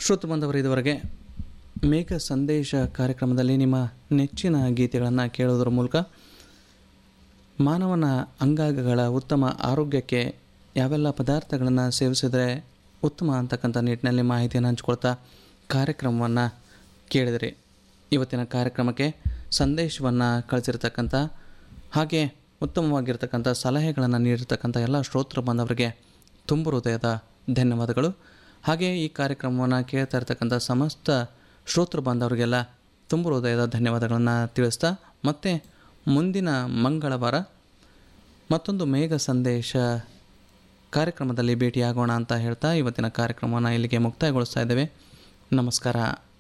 ಶ್ರೋತೃ ಬಂದವರು ಇದುವರೆಗೆ ಮೇಘ ಸಂದೇಶ ಕಾರ್ಯಕ್ರಮದಲ್ಲಿ ನಿಮ್ಮ ನೆಚ್ಚಿನ ಗೀತೆಗಳನ್ನು ಕೇಳೋದ್ರ ಮೂಲಕ ಮಾನವನ ಅಂಗಾಂಗಗಳ ಉತ್ತಮ ಆರೋಗ್ಯಕ್ಕೆ ಯಾವೆಲ್ಲ ಪದಾರ್ಥಗಳನ್ನು ಸೇವಿಸಿದರೆ ಉತ್ತಮ ಅಂತಕ್ಕಂಥ ನಿಟ್ಟಿನಲ್ಲಿ ಮಾಹಿತಿಯನ್ನು ಹಂಚ್ಕೊಳ್ತಾ ಕಾರ್ಯಕ್ರಮವನ್ನು ಕೇಳಿದಿರಿ ಇವತ್ತಿನ ಕಾರ್ಯಕ್ರಮಕ್ಕೆ ಸಂದೇಶವನ್ನು ಕಳಿಸಿರ್ತಕ್ಕಂಥ ಹಾಗೆ ಉತ್ತಮವಾಗಿರ್ತಕ್ಕಂಥ ಸಲಹೆಗಳನ್ನು ನೀಡಿರ್ತಕ್ಕಂಥ ಎಲ್ಲ ಶ್ರೋತೃ ಬಾಂಧವರಿಗೆ ತುಂಬ ಹೃದಯದ ಧನ್ಯವಾದಗಳು ಹಾಗೆ ಈ ಕಾರ್ಯಕ್ರಮವನ್ನು ಕೇಳ್ತಾ ಇರ್ತಕ್ಕಂಥ ಸಮಸ್ತ ಶ್ರೋತೃ ಬಾಂಧವರಿಗೆಲ್ಲ ತುಂಬ ಹೃದಯದ ಧನ್ಯವಾದಗಳನ್ನು ತಿಳಿಸ್ತಾ ಮತ್ತೆ ಮುಂದಿನ ಮಂಗಳವಾರ ಮತ್ತೊಂದು ಮೇಘ ಸಂದೇಶ ಕಾರ್ಯಕ್ರಮದಲ್ಲಿ ಭೇಟಿಯಾಗೋಣ ಅಂತ ಹೇಳ್ತಾ ಇವತ್ತಿನ ಕಾರ್ಯಕ್ರಮವನ್ನು ಇಲ್ಲಿಗೆ ಮುಕ್ತಾಯಗೊಳಿಸ್ತಾ ಇದ್ದೇವೆ ನಮಸ್ಕಾರ